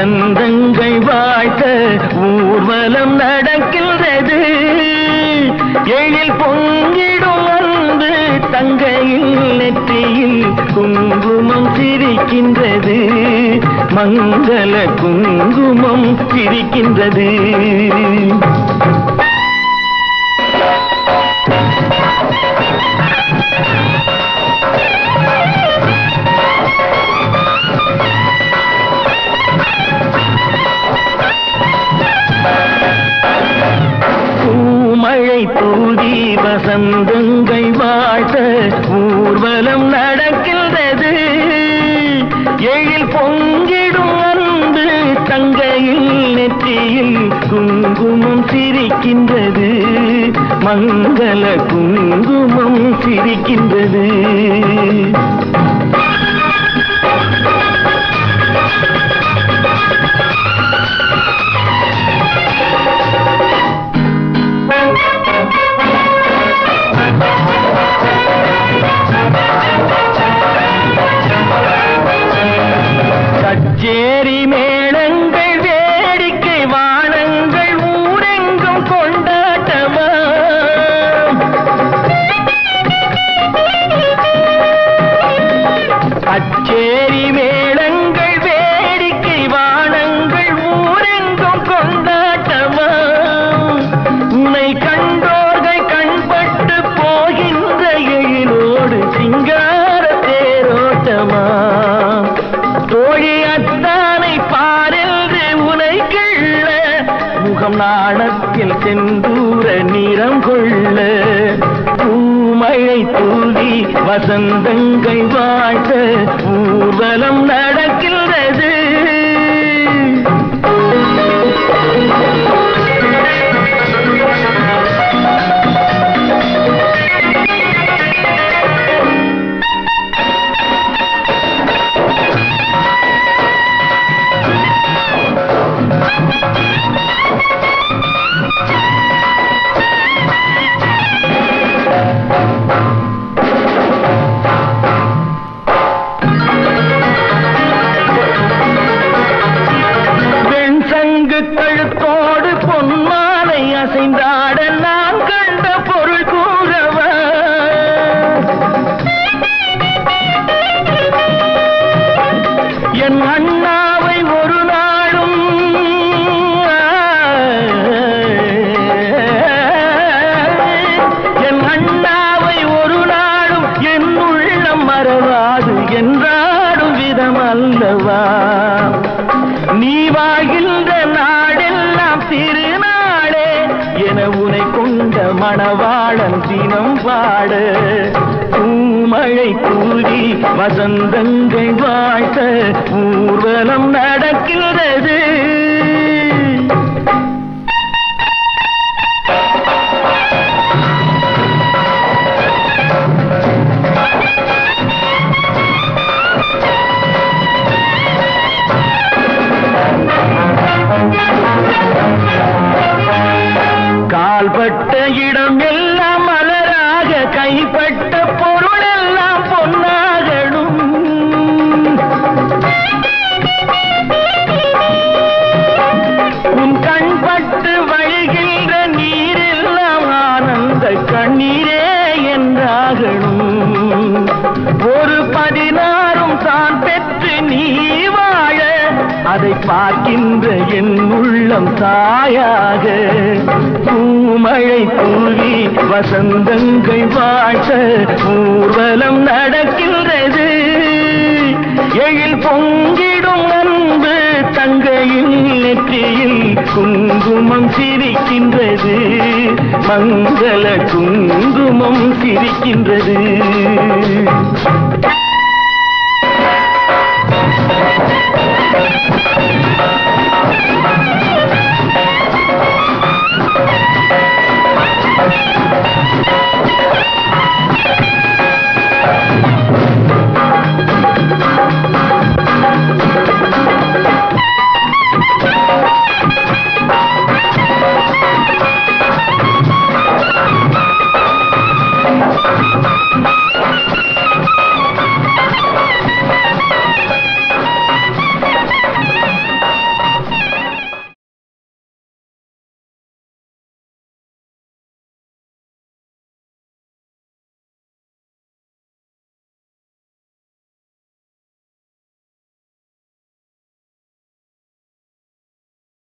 வசந்தங்கள் வாழ்த்த ஊர்வலம் நடக்கின்றது எழில் பொங்கிடும் அன்பு தங்கையில் நெற்றியில் குங்குமம் சிரிக்கின்றது மங்கள குங்குமம் சிரிக்கின்றது பூமழை தூதி வசந்தங்கள் வாழ்த்த ஊர்வலம் நடக்கின்றது எழில் பொங்கிடும் அன்பு தங்கையில் நெற்றியில் குங்குமம் சிரிக்கின்றது மங்கள குங்குமம் சிரிக்கின்றது கச்சேரி மேளங்கள் வேடிக்கை வானங்கள் ஊரெங்கும் கொண்டாட்டமா கச்சேரி மேளங்கள் வேடிக்கை வானங்கள் ஊரெங்கும் கொண்டாட்டமா உன்னை கண்டோர்கள் கண்பட்டு போகின்ற எழிலோடு சிங்கார தேரோட்டமா தோழி அத்தானை பாரென்று உனை கிள்ள முகம் நாணத்தில் செந்தூர நிறம் கொள்ள பூமழை தூவி வசந்தங்கள் வாழ்த்த ஊர்வலம் நடக்கின்றது வெண் சங்கு கழுத்தோடு பொன்மாலை அசைந்தாட நான் கண்ட பொருள் கூறவா என் அண்ணாவை ஒரு நாளும் என் அண்ணாவை ஒரு நாளும் என் உள்ளம் மறவாது என்றாடும் விதம் அல்லவா நீ வாழ்கின்ற நாடெல்லாம் திருநாளே என உனை கொண்ட மணவாளன் தினம் பாட பூமழை தூதி வசந்தங்கள் வாழ்த்த ஊர்வலம் நடக்கிறது கால்பட்ட இடம் எல்லாம் மலராக கைப்பட்ட பொருள் எல்லாம் பொன்னாகணும் உன் கண்பட்டு வழிகின்ற நீரெல்லாம் ஆனந்த கண்ணீரே என்றாகணும் ஒரு பதினாறும் தான் பெற்று நீ வாழ அதை பார்க்கின்ற என் உள்ளம் தாயாக பூமழை தூவி வசந்தங்கள் வாழ்த்த ஊர்வலம் நடக்கின்றது எழில் பொங்கிடும் அன்பு தங்கையில் நெற்றியில் குங்குமம் சிரிக்கின்றது மங்கள குங்குமம் சிரிக்கின்றது